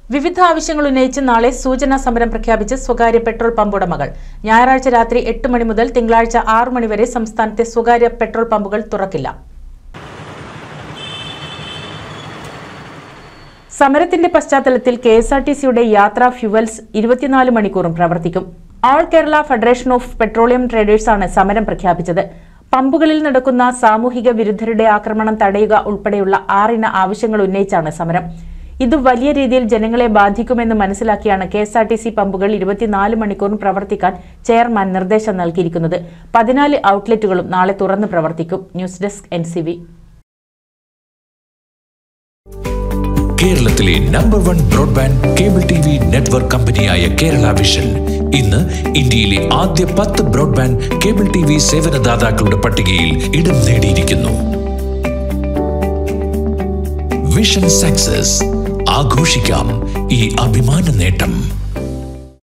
വിവിധ ആവശ്യങ്ങൾ ഉന്നയിച്ച് നാളെ സൂചനാ സമരം പ്രഖ്യാപിച്ച് സ്വകാര്യ പെട്രോൾ പമ്പ് ഉടമകൾ ഞായറാഴ്ച രാത്രി എട്ട് മണി മുതൽ തിങ്കളാഴ്ച ആറ് മണി വരെ സംസ്ഥാനത്തെ സ്വകാര്യ പെട്രോൾ പമ്പുകൾ തുറക്കില്ല സമരത്തിന്റെ പശ്ചാത്തലത്തിൽ കെ എസ് ആർ ടി സിയുടെ യാത്രാ ഫ്യുവൽസ് ഇരുപത്തിനാല് മണിക്കൂറും പ്രവർത്തിക്കും all Kerala federation of petroleum ട്രേഡേഴ്സാണ് സമരം പ്രഖ്യാപിച്ചത് പമ്പുകളിൽ നടക്കുന്ന സാമൂഹിക വിരുദ്ധരുടെ ആക്രമണം തടയുക ഉൾപ്പെടെയുള്ള ആറിന ആവശ്യങ്ങൾ ഉന്നയിച്ചാണ് സമരം ഇത് വലിയ രീതിയിൽ ജനങ്ങളെ ബാധിക്കുമെന്ന് മനസ്സിലാക്കിയാണ് K S R T C പമ്പുകൾ ഇരുപത്തിനാല് മണിക്കൂറും പ്രവർത്തിക്കാൻ ചെയർമാൻ നിർദ്ദേശം നൽകിയിരിക്കുന്നത് പതിനാല് ഔട്ട്ലെറ്റുകളും നാളെ തുറന്ന് പ്രവർത്തിക്കും news desk N C V കേരളത്തിലെ number one broadband cable T V network കമ്പനിയായ കേരള വിഷൻ ഇന്ന് ഇന്ത്യയിലെ ആദ്യ പത്ത് ബ്രോഡ്ബാൻഡ് കേബിൾ ടി വി സേവനദാതാക്കളുടെ പട്ടികയിൽ ഇടം നേടിയിരിക്കുന്നു വിഷൻ സക്സസ് ആഘോഷിക്കാം ഈ അഭിമാന നേട്ടം